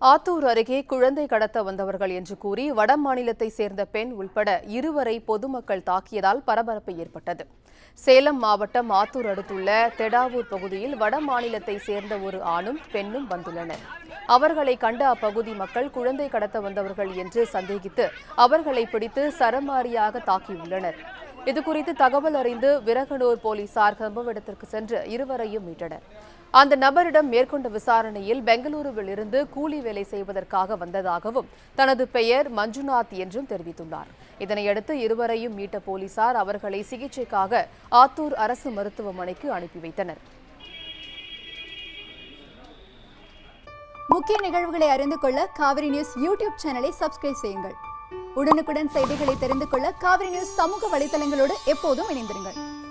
ஆத்தூர் அருகே குழந்தை கடத்த வந்தவர்கள் என்று கூறி வட மாநிலத்தை சேர்ந்த பெண் உள்பட இருவரை பொதுமக்கள் தாக்கியதால் பரபரப்பு ஏற்பட்டது சேலம் மாவட்டம் ஆத்தூர் அடுத்துள்ள தெடாவூர் பகுதியில் வட மாநிலத்தை சேர்ந்த ஒரு ஆணும் பெண்ணும் வந்துள்ளனர் அவர்களை கண்ட அப்பகுதி மக்கள் குழந்தை கடத்த வந்தவர்கள் என்று சந்தேகித்து அவர்களை பிடித்து சரமாரியாக தாக்கியுள்ளனர் இதுகுறித்து தகவல் அறிந்து விரகனூர் போலீசார் சம்பவ இடத்திற்கு சென்று இருவரையும் மீட்டனர் அந்த நபரிடம் மேற்கொண்ட விசாரணையில் பெங்களூருவில் இருந்து கூலி வேலை செய்வதற்காக வந்ததாகவும் தனது பெயர் மஞ்சுநாத் என்றும் தெரிவித்துள்ளார் இதனையடுத்து இருவரையும் மீட்ட போலீசார் அவர்களை சிகிச்சைக்காக ஆத்தூர் அரசு மருத்துவமனைக்கு அனுப்பி வைத்தனர் முக்கிய நிகழ்வுகளை அறிந்து கொள்ள காவிரி நியூஸ் யூடியூப் சேனலை சப்ஸ்கிரைப் செய்யுங்கள் உடனுக்குடன் செய்திகளை தெரிந்து கொள்ள காவிரி நியூஸ் சமூக வலைதளங்களோடு எப்போதும் இணைந்திருங்கள்